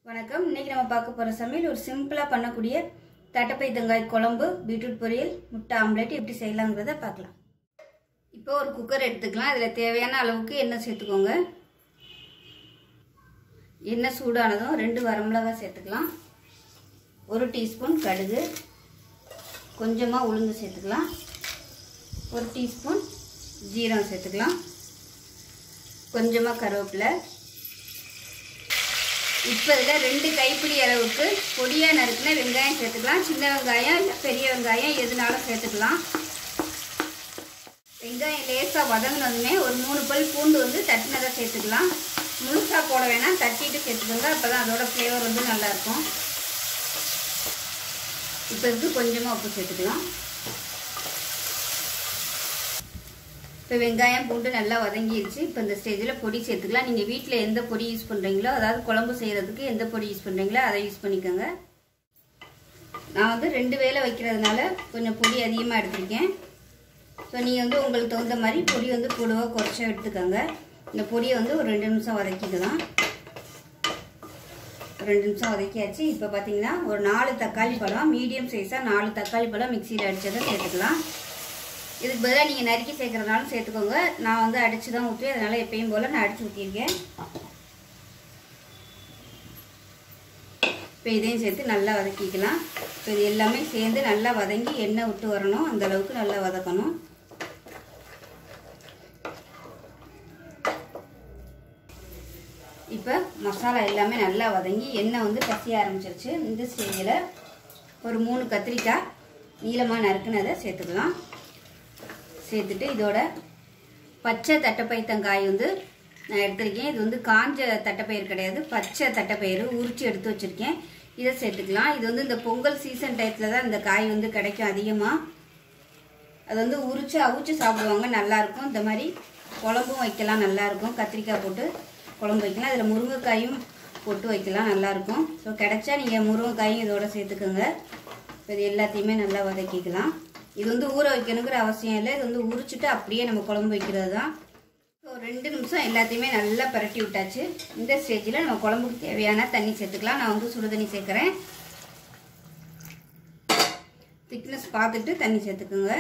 வணக்கம் இன்னைக்கு நம்ம பார்க்க போகிற சமையல் ஒரு சிம்பிளாக பண்ணக்கூடிய தட்டப்பை தேங்காய் குழம்பு பீட்ரூட் பொரியல் முட்டை ஆம்லெட் எப்படி செய்யலாங்கிறத பார்க்கலாம் இப்போ ஒரு குக்கர் எடுத்துக்கலாம் அதில் தேவையான அளவுக்கு எண்ணெய் சேர்த்துக்கோங்க எண்ணெய் சூடானதும் ரெண்டு வரமிளகாய் சேர்த்துக்கலாம் ஒரு டீஸ்பூன் கடுகு கொஞ்சமாக உளுந்து சேர்த்துக்கலாம் ஒரு டீஸ்பூன் ஜீரகம் சேர்த்துக்கலாம் கொஞ்சமாக கருவேப்பிலை இப்போ இதில் ரெண்டு கைப்பிடி அளவுக்கு பொடியாக நறுக்கின வெங்காயம் சேர்த்துக்கலாம் சின்ன வெங்காயம் இல்லை பெரிய வெங்காயம் எதுனாலும் சேர்த்துக்கலாம் வெங்காயம் லேசாக வதங்கினதுமே ஒரு மூணு பல் பூண்டு வந்து தட்டினதை சேர்த்துக்கலாம் முழுசாக போட வேணாம் தட்டிட்டு சேர்த்துக்கோங்க அப்போ தான் அதோட ஃப்ளேவர் வந்து நல்லாயிருக்கும் இப்போ இதுக்கு கொஞ்சமாக உப்பு சேர்த்துக்கலாம் இப்போ வெங்காயம் பூண்டு நல்லா வதங்கிடுச்சு இப்போ இந்த ஸ்டேஜில் பொடி சேர்த்துக்கலாம் நீங்கள் வீட்டில் எந்த பொடி யூஸ் பண்ணுறீங்களோ அதாவது குழம்பு செய்கிறதுக்கு எந்த பொடி யூஸ் பண்ணுறீங்களோ அதை யூஸ் பண்ணிக்கோங்க நான் வந்து ரெண்டு வேலை வைக்கிறதுனால கொஞ்சம் பொடி அதிகமாக எடுத்திருக்கேன் ஸோ நீங்கள் வந்து உங்களுக்கு தகுந்த மாதிரி பொடி வந்து கூடவோ குறைச்சோ எடுத்துக்கோங்க இந்த பொடியை வந்து ஒரு ரெண்டு நிமிஷம் வதக்கிக்கலாம் ரெண்டு நிமிஷம் வதக்கியாச்சு இப்போ பார்த்தீங்கன்னா ஒரு நாலு தக்காளி பழம் மீடியம் சைஸாக நாலு தக்காளி பழம் மிக்சியில் அடித்ததை சேர்த்துக்கலாம் இதுக்கு பதிலாக நீங்கள் நறுக்கி சேர்க்குறதுனாலும் சேர்த்துக்கோங்க நான் வந்து அடித்து தான் ஊற்றுவேன் அதனால் எப்பயும் போல் நான் அடித்து ஊற்றிருக்கேன் இப்போ இதையும் சேர்த்து நல்லா வதக்கிக்கலாம் இப்போ இது எல்லாமே சேர்ந்து நல்லா வதங்கி எண்ணெய் விட்டு வரணும் அந்த அளவுக்கு நல்லா வதக்கணும் இப்போ மசாலா எல்லாமே நல்லா வதங்கி எண்ணெய் வந்து கசிய ஆரம்பிச்சிருச்சு இந்த ஸ்டேஜில் ஒரு மூணு கத்திரிக்காய் நீளமாக நறுக்குனதை சேர்த்துக்கலாம் சேர்த்துட்டு இதோட பச்சை தட்டைப்பயித்தங்காய் வந்து நான் எடுத்திருக்கேன் இது வந்து காஞ்ச தட்டைப்பயிர் கிடையாது பச்சை தட்டைப்பயிறு உரிச்சு எடுத்து வச்சுருக்கேன் இதை சேர்த்துக்கலாம் இது வந்து இந்த பொங்கல் சீசன் டயத்தில் தான் இந்த காய் வந்து கிடைக்கும் அதிகமாக அது வந்து உரிச்சு அவிச்சு சாப்பிடுவாங்க நல்லாயிருக்கும் இந்த மாதிரி குழம்பும் வைக்கலாம் நல்லாயிருக்கும் கத்திரிக்காய் போட்டு குழம்பு வைக்கலாம் இதில் முருங்கைக்காயும் போட்டு வைக்கலாம் நல்லாயிருக்கும் ஸோ கிடைச்சா நீங்கள் முருங்கைக்காயும் இதோட சேர்த்துக்கோங்க இது எல்லாத்தையுமே நல்லா வதக்கிக்கலாம் இது வந்து ஊற வைக்கணுங்கிற அவசியம் இல்லை இது வந்து உரிச்சிட்டு அப்படியே நம்ம குழம்பு வைக்கிறது தான் ஸோ ரெண்டு நிமிஷம் எல்லாத்தையுமே நல்லா பரட்டி விட்டாச்சு இந்த ஸ்டேஜில் நம்ம குழம்புக்கு தேவையான தண்ணி சேர்த்துக்கலாம் நான் வந்து சுடு தண்ணி சேர்க்குறேன் திக்னஸ் பார்த்துட்டு தண்ணி சேர்த்துக்குங்க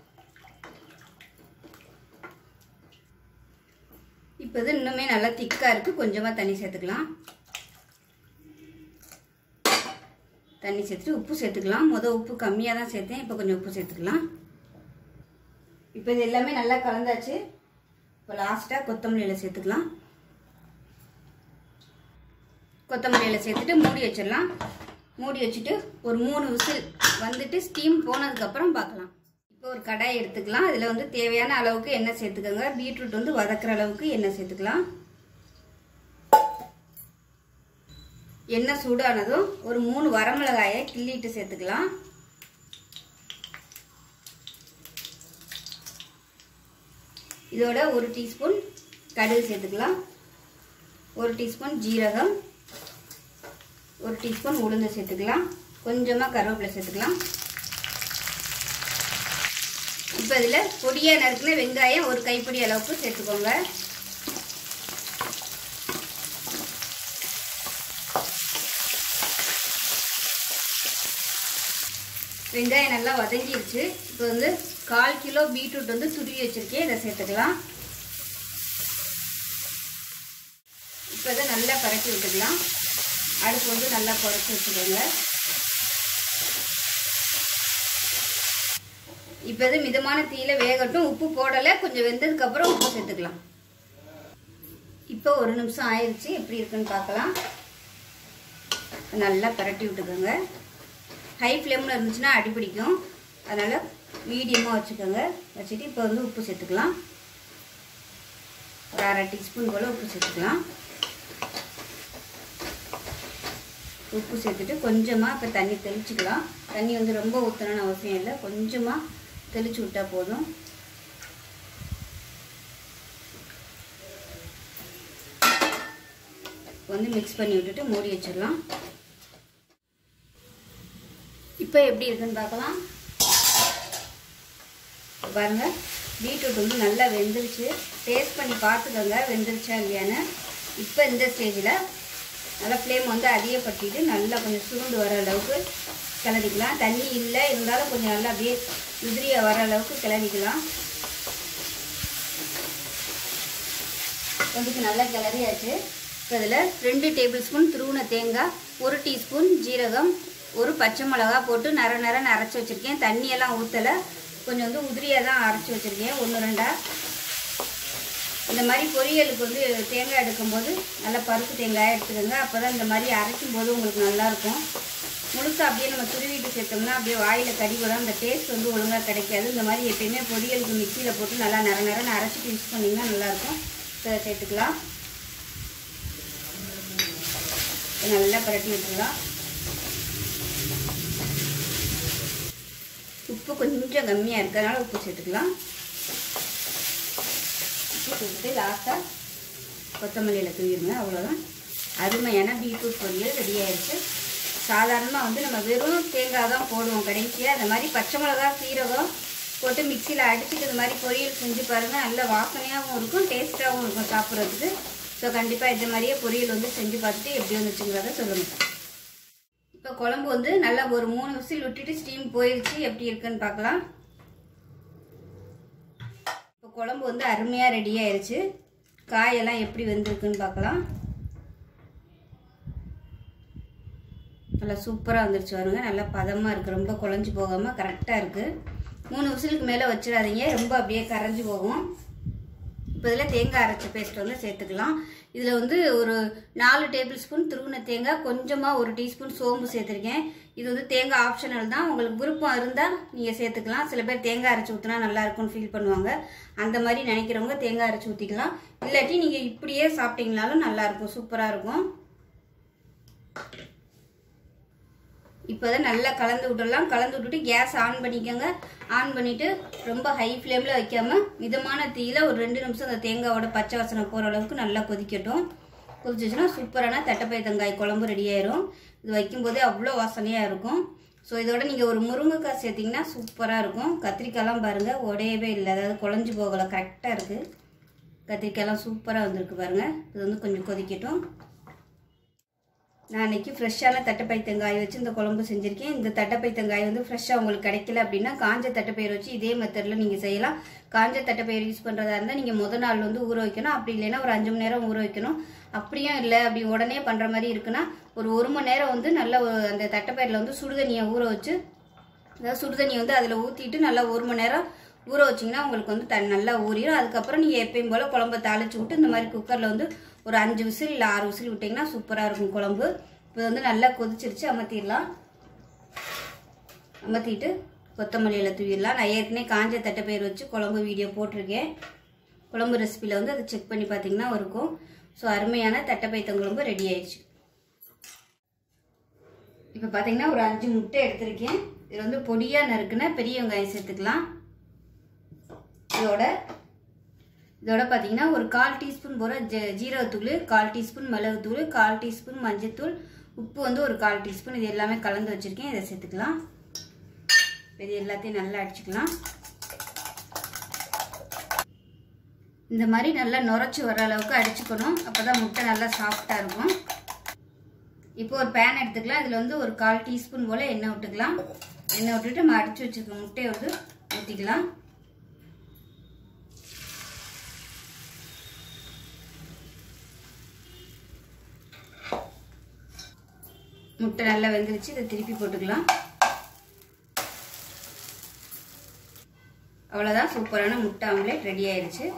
இப்போ இது இன்னுமே நல்லா திக்காக இருக்குது கொஞ்சமாக தண்ணி சேர்த்துக்கலாம் தண்ணி சேர்த்துட்டு உப்பு சேர்த்துக்கலாம் மொதல் உப்பு கம்மியாக தான் சேர்த்தேன் இப்போ கொஞ்சம் உப்பு சேர்த்துக்கலாம் இப்போ இது எல்லாமே நல்லா கலந்தாச்சு இப்போ லாஸ்ட்டாக கொத்தமல்லியில் சேர்த்துக்கலாம் கொத்தமல்லியில் சேர்த்துட்டு மூடி வச்சிடலாம் மூடி வச்சுட்டு ஒரு மூணு விசில் வந்துட்டு ஸ்டீம் போனதுக்கப்புறம் பார்க்கலாம் இப்போ ஒரு கடாய் எடுத்துக்கலாம் அதில் வந்து தேவையான அளவுக்கு எண்ணெய் சேர்த்துக்கோங்க பீட்ரூட் வந்து வதக்குற அளவுக்கு எண்ணெய் சேர்த்துக்கலாம் எண்ணெய் சூடானதும் ஒரு மூணு வரமிளகாயை கிள்ளிட்டு சேர்த்துக்கலாம் இதோட ஒரு டீஸ்பூன் கடுகு சேர்த்துக்கலாம் ஒரு டீஸ்பூன் ஜீரகம் ஒரு டீஸ்பூன் உளுந்து சேர்த்துக்கலாம் கொஞ்சமாக கருவேப்பிலை சேர்த்துக்கலாம் இப்போ இதில் பொடியாக நறுக்கின வெங்காயம் ஒரு கைப்பிடி அளவுக்கு சேர்த்துக்கோங்க வெங்காயம் நல்லா வதங்கிடுச்சு இப்போ வந்து கால் கிலோ பீட்ரூட் வந்து துருவி வச்சுருக்கேன் இதை சேர்த்துக்கலாம் இப்போ இதை நல்லா பரட்டி விட்டுக்கலாம் அடுப்பு வந்து நல்லா குறைச்சி வச்சுக்கோங்க இப்போ இது மிதமான தீயில வேகட்டும் உப்பு போடலை கொஞ்சம் வெந்ததுக்கப்புறம் உப்பு சேர்த்துக்கலாம் இப்போ ஒரு நிமிஷம் ஆயிடுச்சு எப்படி இருக்குன்னு பார்க்கலாம் நல்லா பரட்டி விட்டுக்கோங்க ஹை ஃப்ளேமில் இருந்துச்சுன்னா அடிப்பிடிக்கும் அதனால் மீடியமாக வச்சுக்கோங்க வச்சுட்டு இப்போ வந்து உப்பு சேர்த்துக்கலாம் ஒரு அரை டீஸ்பூன் போல் உப்பு சேர்த்துக்கலாம் உப்பு சேர்த்துட்டு கொஞ்சமாக இப்போ தண்ணி தெளிச்சுக்கலாம் தண்ணி வந்து ரொம்ப ஊற்றணும்னு அவசியம் இல்லை கொஞ்சமாக தெளிச்சு விட்டால் போதும் வந்து மிக்ஸ் பண்ணி விட்டுட்டு மூடி வச்சிடலாம் இப்போ எப்படி இருக்குன்னு பார்க்கலாம் பாருங்க பீட்ரூட் வந்து நல்லா வெந்துருச்சு டேஸ்ட் பண்ணி பார்த்துக்கோங்க வெந்துருச்சா இல்லையான்னு இப்போ இந்த ஸ்டேஜில் நல்லா ஃப்ளேம் வந்து அதிகப்படுத்திட்டு நல்லா கொஞ்சம் சுருண்டு வர அளவுக்கு கிளறிக்கலாம் தண்ணி இல்லை இருந்தாலும் கொஞ்சம் நல்லா அப்படியே உதிரியாக வர அளவுக்கு கிளறிக்கலாம் கொஞ்சம் நல்லா கிளறியாச்சு இப்போ இதில் ரெண்டு டேபிள் ஸ்பூன் துருவின தேங்காய் ஒரு டீஸ்பூன் ஜீரகம் ஒரு பச்சை மிளகா போட்டு நர நரன்னு அரைச்சி வச்சுருக்கேன் தண்ணியெல்லாம் ஊற்றலை கொஞ்சம் வந்து உதிரியாக தான் அரைச்சி வச்சுருக்கேன் ஒன்று ரெண்டா இந்த மாதிரி பொரியலுக்கு வந்து தேங்காய் எடுக்கும்போது நல்லா பருப்பு தேங்காய் எடுத்துக்கோங்க அப்போ தான் இந்த மாதிரி அரைக்கும் போது உங்களுக்கு நல்லாயிருக்கும் முழுசாக அப்படியே நம்ம துருவிட்டு சேர்த்தோம்னா அப்படியே வாயில் கடிபடும் அந்த டேஸ்ட் வந்து ஒழுங்காக கிடைக்காது இந்த மாதிரி எப்பயுமே பொரியலுக்கு மிக்சியில் போட்டு நல்லா நர நரன்னு அரைச்சிட்டு யூஸ் பண்ணிங்கன்னா நல்லாயிருக்கும் இதை சேர்த்துக்கலாம் நல்லா பரட்டி விட்டுக்கலாம் உப்பு கொஞ்சம் கம்மியாக இருக்கிறதுனால உப்பு சேர்த்துக்கலாம் உப்பு சேர்த்துட்டு லாஸ்ட்டாக கொத்தமல்லியில் தூவிடுங்க அவ்வளோதான் அருமையான பீட்ரூட் பொரியல் ரெடி ஆயிடுச்சு சாதாரணமாக வந்து நம்ம வெறும் தேங்காய் தான் போடுவோம் கடைசியாக அந்த மாதிரி பச்சை மிளகா சீரகம் போட்டு மிக்சியில் அடிச்சுட்டு இந்த மாதிரி பொரியல் செஞ்சு பாருங்கள் நல்ல வாசனையாகவும் இருக்கும் டேஸ்ட்டாகவும் இருக்கும் சாப்பிட்றதுக்கு ஸோ கண்டிப்பாக இந்த மாதிரியே பொரியல் வந்து செஞ்சு பார்த்துட்டு எப்படி வந்துச்சுங்கிறத சொல்லுங்கள் இப்போ குழம்பு வந்து நல்லா ஒரு மூணு விசில் விட்டுட்டு ஸ்டீம் போயிடுச்சு எப்படி இருக்குன்னு பார்க்கலாம் இப்போ குழம்பு வந்து அருமையாக ரெடி ஆயிடுச்சு காயெல்லாம் எப்படி வெந்திருக்குன்னு பார்க்கலாம் நல்லா சூப்பராக வந்துருச்சு வருங்க நல்லா பதமாக இருக்குது ரொம்ப குழஞ்சி போகாமல் கரெக்டாக இருக்குது மூணு விசிலுக்கு மேலே வச்சிடாதீங்க ரொம்ப அப்படியே கரைஞ்சி போகும் இப்போ இதில் தேங்காய் அரைச்ச பேஸ்ட் வந்து சேர்த்துக்கலாம் இதில் வந்து ஒரு நாலு டேபிள் ஸ்பூன் துருவின தேங்காய் கொஞ்சமாக ஒரு டீஸ்பூன் சோம்பு சேர்த்துருக்கேன் இது வந்து தேங்காய் ஆப்ஷனல் தான் உங்களுக்கு விருப்பம் இருந்தால் நீங்கள் சேர்த்துக்கலாம் சில பேர் தேங்காய் அரைச்சி ஊற்றினா நல்லா இருக்கும்னு ஃபீல் பண்ணுவாங்க அந்த மாதிரி நினைக்கிறவங்க தேங்காய் அரைச்சி ஊற்றிக்கலாம் இல்லாட்டி நீங்கள் இப்படியே சாப்பிட்டீங்கனாலும் நல்லாயிருக்கும் சூப்பராக இருக்கும் இப்போ தான் நல்லா கலந்து விட்டுடலாம் கலந்து விட்டுட்டு கேஸ் ஆன் பண்ணிக்கோங்க ஆன் பண்ணிவிட்டு ரொம்ப ஹை ஃப்ளேமில் வைக்காம மிதமான தீயில ஒரு ரெண்டு நிமிஷம் அந்த தேங்காவோட பச்சை வாசனை போகிற அளவுக்கு நல்லா கொதிக்கட்டும் கொதிச்சிச்சுன்னா சூப்பரான தட்டைப்பயித்தங்காய் குழம்பு ரெடி ஆயிரும் இது வைக்கும்போதே அவ்வளோ வாசனையாக இருக்கும் ஸோ இதோட நீங்கள் ஒரு முருங்கைக்காய் சேர்த்திங்கன்னா சூப்பராக இருக்கும் கத்திரிக்காய்லாம் பாருங்கள் உடையவே இல்லை அதாவது குழஞ்சி போகலை கரெக்டாக இருக்குது கத்திரிக்காய்லாம் சூப்பராக வந்திருக்கு பாருங்கள் இது வந்து கொஞ்சம் கொதிக்கட்டும் நான் அன்றைக்கி ஃப்ரெஷ்ஷான தட்டைப்பயித்தங்காய் வச்சு இந்த குழம்பு செஞ்சுருக்கேன் இந்த தட்டைப்பயித்தங்காய் வந்து ஃப்ரெஷ்ஷாக உங்களுக்கு கிடைக்கல அப்படின்னா காஞ்ச தட்டைப்பயிர் வச்சு இதே மெத்தடில் நீங்கள் செய்யலாம் காஞ்ச தட்டைப்பயிர் யூஸ் பண்ணுறதா இருந்தால் நீங்கள் முத நாள் வந்து ஊற வைக்கணும் அப்படி இல்லைன்னா ஒரு அஞ்சு மணி நேரம் ஊற வைக்கணும் அப்படியும் இல்லை அப்படி உடனே பண்ணுற மாதிரி இருக்குன்னா ஒரு ஒரு மணி நேரம் வந்து நல்ல ஒரு அந்த தட்டைப்பயிரில் வந்து சுடுதண்ணியை ஊற வச்சு அதாவது சுடுதண்ணி வந்து அதில் ஊற்றிட்டு நல்லா ஒரு மணி நேரம் ஊற வச்சிங்கன்னா உங்களுக்கு வந்து தண்ணி நல்லா ஊறிடும் அதுக்கப்புறம் நீங்கள் எப்பயும் போல் குழம்ப தாளிச்சு விட்டு இந்த மாதிரி குக்கரில் வந்து ஒரு அஞ்சு விசில் இல்லை ஆறு விசில் விட்டிங்கன்னா சூப்பராக இருக்கும் குழம்பு இப்போ வந்து நல்லா கொதிச்சிருச்சு அமர்த்திடலாம் அமர்த்திட்டு கொத்தமல்லியில் தூவிடலாம் நான் ஏற்கனவே காஞ்ச தட்டைப்பயிர் வச்சு குழம்பு வீடியோ போட்டிருக்கேன் குழம்பு ரெசிபியில் வந்து அதை செக் பண்ணி பார்த்தீங்கன்னா இருக்கும் ஸோ அருமையான தட்டைப்பயித்தம் குழம்பு ரெடி ஆயிடுச்சு இப்போ பார்த்தீங்கன்னா ஒரு அஞ்சு முட்டை எடுத்திருக்கேன் இது வந்து பொடியாக நறுக்குன பெரிய வெங்காயம் சேர்த்துக்கலாம் இதோட இதோட பார்த்தீங்கன்னா ஒரு கால் டீஸ்பூன் போகிற ஜ ஜீரகத்தூள் கால் டீஸ்பூன் மிளகுத்தூள் கால் டீஸ்பூன் மஞ்சத்தூள் உப்பு வந்து ஒரு கால் டீஸ்பூன் இது எல்லாமே கலந்து வச்சுருக்கேன் இதை சேர்த்துக்கலாம் இது எல்லாத்தையும் நல்லா அடிச்சுக்கலாம் இந்த மாதிரி நல்லா நுரைச்சி வர அளவுக்கு அடிச்சுக்கணும் அப்போ தான் முட்டை நல்லா சாஃப்டாக இருக்கும் இப்போ ஒரு பேன் எடுத்துக்கலாம் இதில் வந்து ஒரு கால் டீஸ்பூன் போல் எண்ணெய் விட்டுக்கலாம் எண்ணெய் விட்டுட்டு நம்ம அடித்து வச்சுருக்க முட்டையை வந்து ஊற்றிக்கலாம் முட்டை நல்லா வெந்துருச்சு இதை திருப்பி போட்டுக்கலாம் அவ்வளோதான் சூப்பரான முட்டை ஆம்லேட் ரெடி ஆயிடுச்சு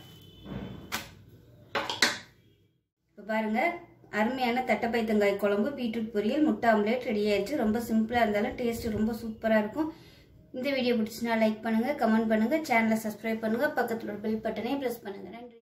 இப்போ பாருங்க அருமையான தட்டைப்பைத்தங்காய் குழம்பு பீட்ரூட் பொரியல் முட்டை ஆம்லேட் ரெடி ஆயிடுச்சு ரொம்ப சிம்பிளாக இருந்தாலும் டேஸ்ட் ரொம்ப சூப்பராக இருக்கும் இந்த வீடியோ பிடிச்சினா லைக் பண்ணுங்கள் கமெண்ட் பண்ணுங்கள் சேனலை சப்ஸ்கிரைப் பண்ணுங்கள் பக்கத்தில் ஒரு பெல் பட்டனையும் ப்ரெஸ் பண்ணுங்கள் நன்றி